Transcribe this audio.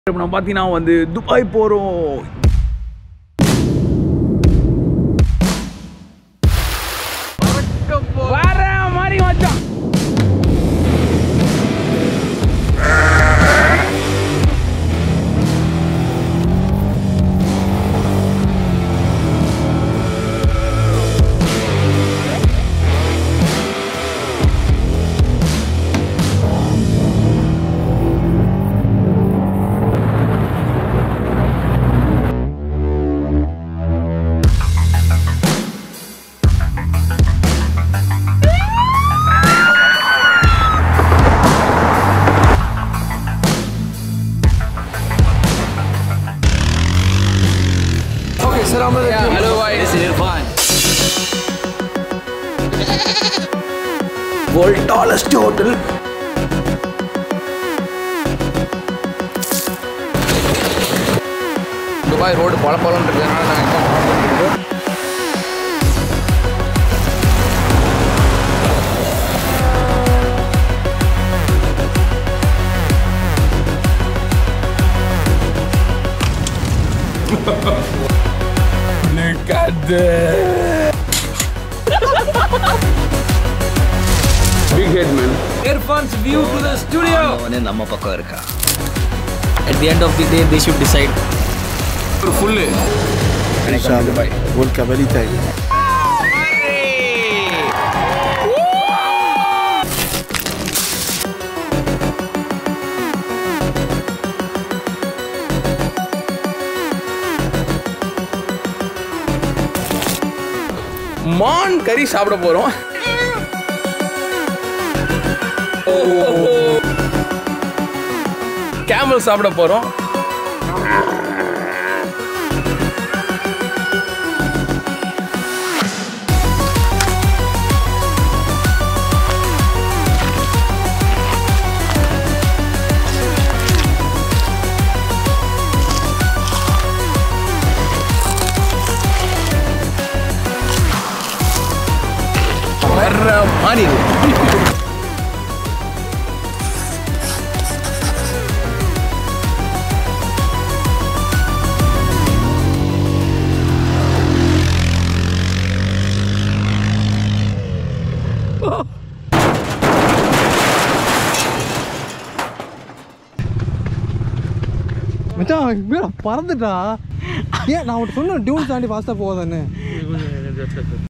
இப்போ நம்ம பார்த்தீங்கன்னா வந்து துபாய் போகிறோம் வர மாதிரி மச்சான் Okay, salam alaikum. hello guys This is Irfan. World tallest hotel Dubai road பல பழம் இருக்கிறதுனால நாங்கள் Look at this. Big head man. Irfan's view to the studio. அவனே நம்ம பக்கம் இருக்கா At the end of the day, they should decide. ஒரு full World Cup anytime. மான் கறி சாப்பிட போறோம் கேமல் சாப்பிட போறோம் வர்ற மாதிரி இருக்கு. மச்சான் இப்படியா பறந்துட்டா ஏன் நான் உன்கிட்ட சொன்னேன் டியூன் தாண்டி ஃபாஸ்ட்டாக போகாதான்னு